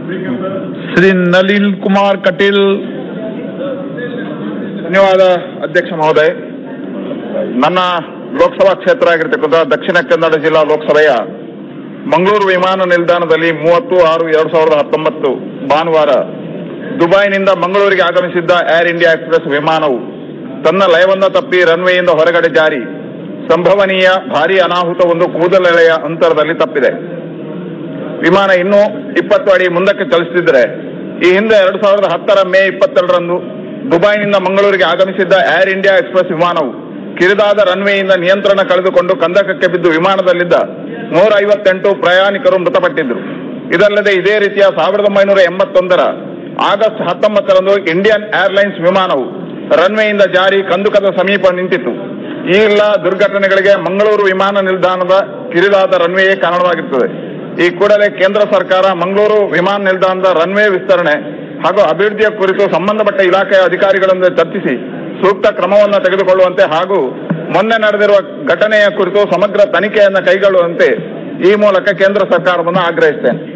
ಶ್ರೀ ನಳಿನ್ ಕುಮಾರ್ ಕಟೀಲ್ ಧನ್ಯವಾದ ಅಧ್ಯಕ್ಷ ಮಹೋದಯ ನನ್ನ ಲೋಕಸಭಾ ಕ್ಷೇತ್ರ ಆಗಿರ್ತಕ್ಕಂಥ ದಕ್ಷಿಣ ಕನ್ನಡ ಜಿಲ್ಲಾ ಲೋಕಸಭೆಯ ಮಂಗಳೂರು ವಿಮಾನ ನಿಲ್ದಾಣದಲ್ಲಿ ಮೂವತ್ತು ಆರು ಎರಡು ಸಾವಿರದ ಹತ್ತೊಂಬತ್ತು ಭಾನುವಾರ ದುಬೈನಿಂದ ಮಂಗಳೂರಿಗೆ ಆಗಮಿಸಿದ್ದ ಏರ್ ಇಂಡಿಯಾ ಎಕ್ಸ್ಪ್ರೆಸ್ ವಿಮಾನವು ತನ್ನ ಲಯವನ್ನ ತಪ್ಪಿ ರನ್ವೇಯಿಂದ ಹೊರಗಡೆ ಜಾರಿ ಸಂಭವನೀಯ ಭಾರೀ ಅನಾಹುತವೊಂದು ಕೂದಲೆಳೆಯ ಅಂತರದಲ್ಲಿ ತಪ್ಪಿದೆ ವಿಮಾನ ಇನ್ನೂ ಇಪ್ಪತ್ತು ಅಡಿ ಮುಂದಕ್ಕೆ ಚಲಿಸುತ್ತಿದ್ದರೆ ಈ ಹಿಂದೆ ಎರಡು ಸಾವಿರದ ಹತ್ತರ ಮೇ ಇಪ್ಪತ್ತೆರಡರಂದು ದುಬೈನಿಂದ ಮಂಗಳೂರಿಗೆ ಆಗಮಿಸಿದ್ದ ಏರ್ ಇಂಡಿಯಾ ಎಕ್ಸ್ಪ್ರೆಸ್ ವಿಮಾನವು ಕಿರಿದಾದ ರನ್ವೇಯಿಂದ ನಿಯಂತ್ರಣ ಕಳೆದುಕೊಂಡು ಕಂದಕಕ್ಕೆ ಬಿದ್ದು ವಿಮಾನದಲ್ಲಿದ್ದ ನೂರ ಐವತ್ತೆಂಟು ಪ್ರಯಾಣಿಕರು ಮೃತಪಟ್ಟಿದ್ದರು ಇದಲ್ಲದೆ ಇದೇ ರೀತಿಯ ಸಾವಿರದ ಒಂಬೈನೂರ ಎಂಬತ್ತೊಂದರ ಆಗಸ್ಟ್ ಹತ್ತೊಂಬತ್ತರಂದು ಇಂಡಿಯನ್ ಏರ್ಲೈನ್ಸ್ ವಿಮಾನವು ರನ್ವೇಯಿಂದ ಜಾರಿ ಕಂದುಕದ ಸಮೀಪ ನಿಂತಿತ್ತು ಈ ಎಲ್ಲ ದುರ್ಘಟನೆಗಳಿಗೆ ಮಂಗಳೂರು ವಿಮಾನ ನಿಲ್ದಾಣದ ಕಿರಿದಾದ ರನ್ವೇಯೇ ಕಾರಣವಾಗಿರುತ್ತದೆ ಈ ಕೂಡಲೇ ಕೇಂದ್ರ ಸರ್ಕಾರ ಮಂಗಳೂರು ವಿಮಾನ ನಿಲ್ದಾಣದ ರನ್ವೇ ವಿಸ್ತರಣೆ ಹಾಗೂ ಅಭಿವೃದ್ಧಿಯ ಕುರಿತು ಸಂಬಂಧಪಟ್ಟ ಇಲಾಖೆಯ ಅಧಿಕಾರಿಗಳೊಂದಿಗೆ ಚರ್ಚಿಸಿ ಸೂಕ್ತ ಕ್ರಮವನ್ನು ತೆಗೆದುಕೊಳ್ಳುವಂತೆ ಹಾಗೂ ಮೊನ್ನೆ ನಡೆದಿರುವ ಘಟನೆಯ ಕುರಿತು ಸಮಗ್ರ ತನಿಖೆಯನ್ನು ಕೈಗೊಳ್ಳುವಂತೆ ಈ ಮೂಲಕ ಕೇಂದ್ರ ಸರ್ಕಾರವನ್ನು ಆಗ್ರಹಿಸ್ತೇನೆ